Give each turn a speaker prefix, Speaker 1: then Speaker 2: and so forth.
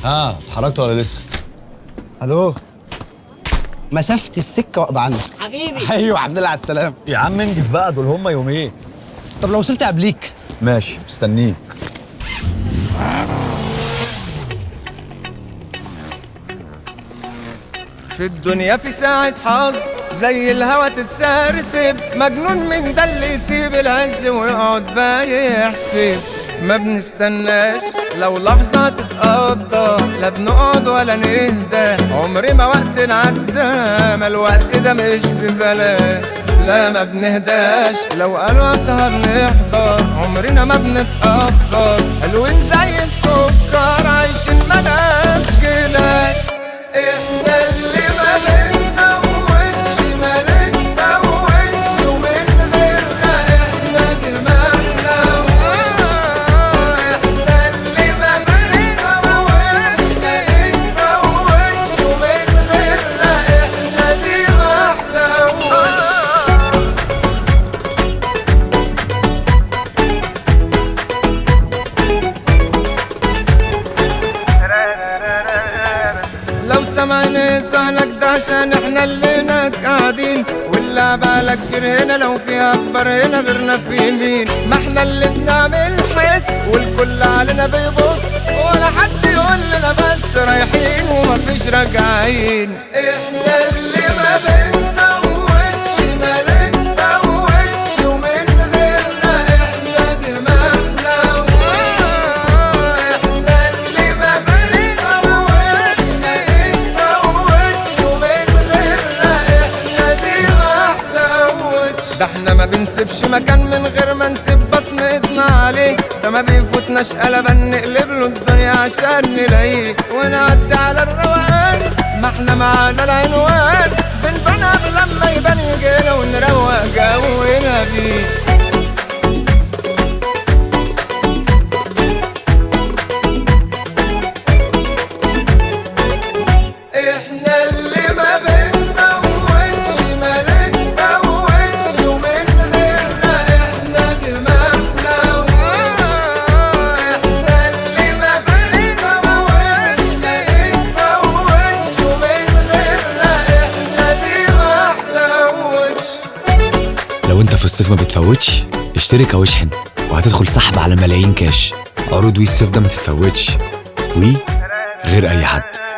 Speaker 1: ها اتحركت ولا لسه؟
Speaker 2: الو مسافة السكة واقبة عنك
Speaker 3: حبيبي
Speaker 2: ايوه الحمد لله على السلامة
Speaker 1: يا عم انجز بقى دول هما يومين
Speaker 2: طب لو وصلت قبليك
Speaker 1: ماشي مستنيك
Speaker 4: في الدنيا في ساعة حظ زي الهوا تتسرسب مجنون من ده اللي يسيب العز ويقعد بقى يحسب ما بنستناش لو لحظة تتقضى لا بنقعد ولا نهدى عمري ما وقت نعدى ما الوقت ده مش ببلاش لا ما بنهداش لو قالوا اسهر نحضر عمرنا ما بنتأخر حلوين زي السكر عايشين ما نبكيناش احنا اللي ما بنتوهش ما نتوهش ومن غيرنا احنا دماغنا وش احنا اللي ما بنتوهش ما نتوهش ومن غيرنا احنا دماغنا وش لو سمعني سهلك ده عشان احنا اللي هناك قاعدين واللعبة لك كبير هنا لو في اكبر هنا غيرنا في مين ما احنا اللي بنعمل حس والكل علينا بيبص ولا حد يقول لنا بس رايحين ومفيش راجعين احنا اللي ما بنتوهش ما نتوهش ومن غيرنا احنا دماغنا وش احنا اللي ما بنتوهش ما نتوهش ومن غيرنا احنا دماغنا وش ده احنا ما بنسيبش مكان من غير ما نسيب بصمتنا عليه ده ما بيفوتناش قلبا نقلب له الدنيا عشان نلاقيه ونعدي على الروقان ما احنا معانا العنوان بنبان قبل لما يبان يجينا ونروق جونا بيه احنا اللي ما بنتوهش ما نتوهش ومن غيرنا احنا دماغنا وش احنا اللي ما بنتوهش ما نتوهش ومن غيرنا احنا دماغنا وش
Speaker 5: لو انت في الصيف ما بتفوتش اشترك او اشحن وهتدخل سحب على ملايين كاش عروض وي الصيف ده ما تتفوتش وي غير اي حد